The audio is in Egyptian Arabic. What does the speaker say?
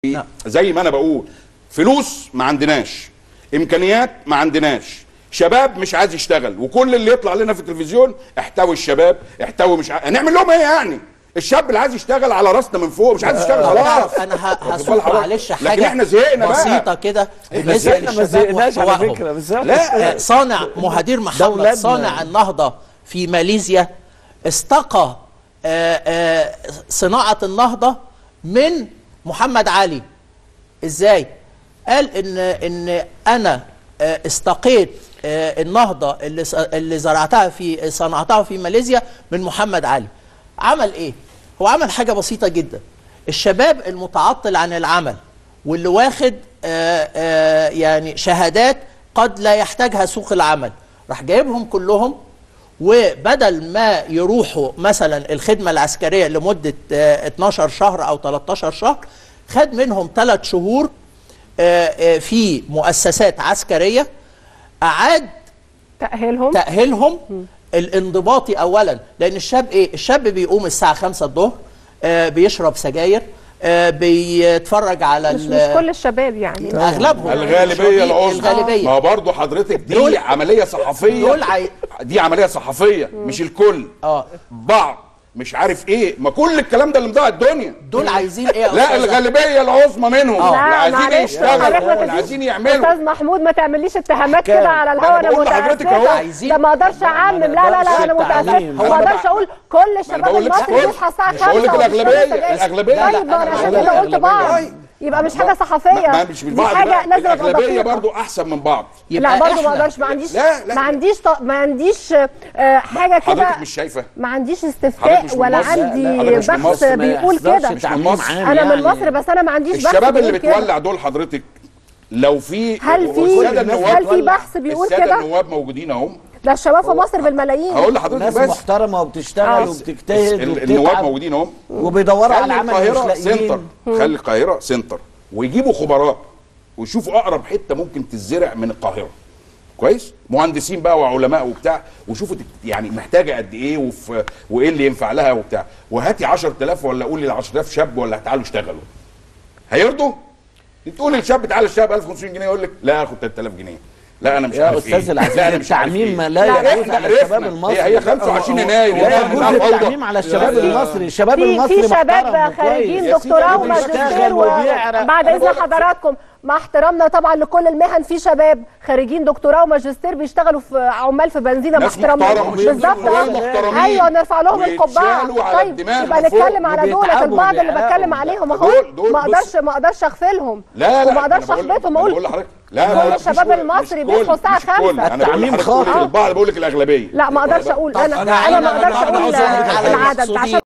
زي ما انا بقول فلوس ما عندناش امكانيات ما عندناش شباب مش عايز يشتغل وكل اللي يطلع لنا في التلفزيون احتوي الشباب احتوي مش ع... هنعمل لهم ايه يعني الشاب اللي عايز يشتغل على راسنا من فوق مش عايز يشتغل خلاص انا ه- واخد بال هسوق حضرتك؟ معلش لكن حاجه احنا زهقنا بسيطه بقى كده بالنسبه زهقنا ما للشباب زهقناش على واحتوائهم. فكره بالظبط لا آه، صانع مهدير محمد ولادنا. صانع النهضة في ماليزيا استقى آه، آه، صناعة النهضة من محمد علي ازاي قال ان ان انا آه، استقيت آه، النهضة اللي س- اللي زرعتها في صنعتها في ماليزيا من محمد علي عمل ايه هو عمل حاجة بسيطة جدا الشباب المتعطل عن العمل واللي واخد آه، آه، يعني شهادات قد لا يحتاجها سوق العمل راح جايبهم كلهم وبدل ما يروحوا مثلا الخدمة العسكرية لمدة آه، 12 شهر أو 13 شهر خد منهم ثلاث شهور آه، آه، في مؤسسات عسكرية أعاد تأهيلهم تأهيلهم الانضباطي أولا لأن الشاب إيه؟ الشاب بيقوم الساعة 5 الظهر آه، بيشرب سجاير آه، بيتفرج على مش ال- مش كل الشباب يعني اغلبهم الغالبيه العظمى الغالبيه ما هو برضه حضرتك دي دول- عمليه صحفيه دول عاي- دي عمليه صحفيه مش الكل اه بعض مش عارف ايه ما كل الكلام ده اللي مضيع الدنيا دول عايزين ايه يا لا أستاذة؟ الغالبيه العظمى منهم آه. اللي لا، عايزين معلش، يشتغلوا حضرتك ما اللي تديش- عايزين يعملوا استاذ محمود ما تعمليش اتهامات كام؟ كده على أنا الهوا انا بقول لحضرتك متاسفه أهو. عايزين- ده ما اقدرش اعمم لا لا لا انا نقدرش متاسفه التعميم. ما أنا اقدرش بقى- اقول كل ما أنا الشباب بقول لك المصري كل. بيصحى الساعه مش 5 بقول لك الأغلبية، الأغلبية. طيب ما انا عشان لا، كده لا، قلت الأغلبية. بعض يبقى مش حاجه صحفيه ما مش دي بالبعض حاجه بقى. لازم ابقى الاغلبيه دقيقة. برضو احسن من بعض لا يبقى برضه ما إحنا- اقدرش ما عنديش لا، لا. ما عنديش ط- ما عنديش آه، حاجه كده حضرتك مش شايفه ما عنديش حضرتك استفتاء مش من ولا مصر. عندي لا، لا، حضرتك مش من بحث مصر. ما بيقول يحصلش كده مش من تعميم مصر. عام انا من يعني. مصر بس انا ما عنديش بحث الشباب اللي بيقول كده. بتولع دول حضرتك لو في هل في والسادة النواب- هل في بحث بيقول الساده كده النواب موجودين اهم ده الشباب في مصر بالملايين هقول لحضرتك ناس بس محترمه وبتشتغل آه. وبتجتهد ال- النواب وبتتعب موجودين اهم وبيدوروا على خلي عمل القاهره مش سنتر لاقيين خلي القاهره سنتر ويجيبوا خبراء ويشوفوا اقرب حته ممكن تتزرع من القاهره كويس مهندسين بقى وعلماء وبتاع وشوفوا تك- يعني محتاجه قد ايه وف... وايه اللي ينفع لها وبتاع وهاتي 10000 ولا قولي ل 10000 شاب ولا تعالوا اشتغلوا هيرضوا تقول للشاب تعالى اشتغل ب 1500 جنيه يقول لك لا اخد 3000 جنيه لا انا مش يا عارف استاذ ايه العزيز لا انا مش عارف التعميم ايه ما لا لا، يجوز إحنا على الشباب عرفنا. المصري هي هي 25 يناير لا والناس يجوز بتاع فوضى. التعميم على الشباب يا- المصري الشباب في المصري في شباب محترم خارجين يا دكتوراه سيدي، وماجستير بيشتغل وبيعرق. وبعد أنا اذن بقول لك- حضراتكم مع احترامنا طبعا لكل المهن في شباب خارجين دكتوراه وماجستير بيشتغلوا في عمال في بنزينه مع ناس احترامنا محترمة، مش بالظبط دول آه. محترمين. ايوه نرفع لهم القبعه ويتشالوا على طيب الدماغ يبقى من فوق. نتكلم على دولت وبيتعبوا البعض اللي وبيعرقوا. بتكلم عليهم اهو دول- دول ما بص. اقدرش ما اقدرش اغفلهم لا لا وما اقدرش أنا بقول- احبطهم أنا اقول بقول لحضرتك لا كل لا لا مش الشباب كل- المصري مش بيصحوا كل- الساعة مش كل. خمسة. أنا بقول التعميم لحضرتك خاطئ. البعض بقول لك الاغلبيه لا ما اقدرش اقول انا طب انا ما أنا- اقدرش أنا اقول عاوز أقول لك على العدد المقصودين. عشان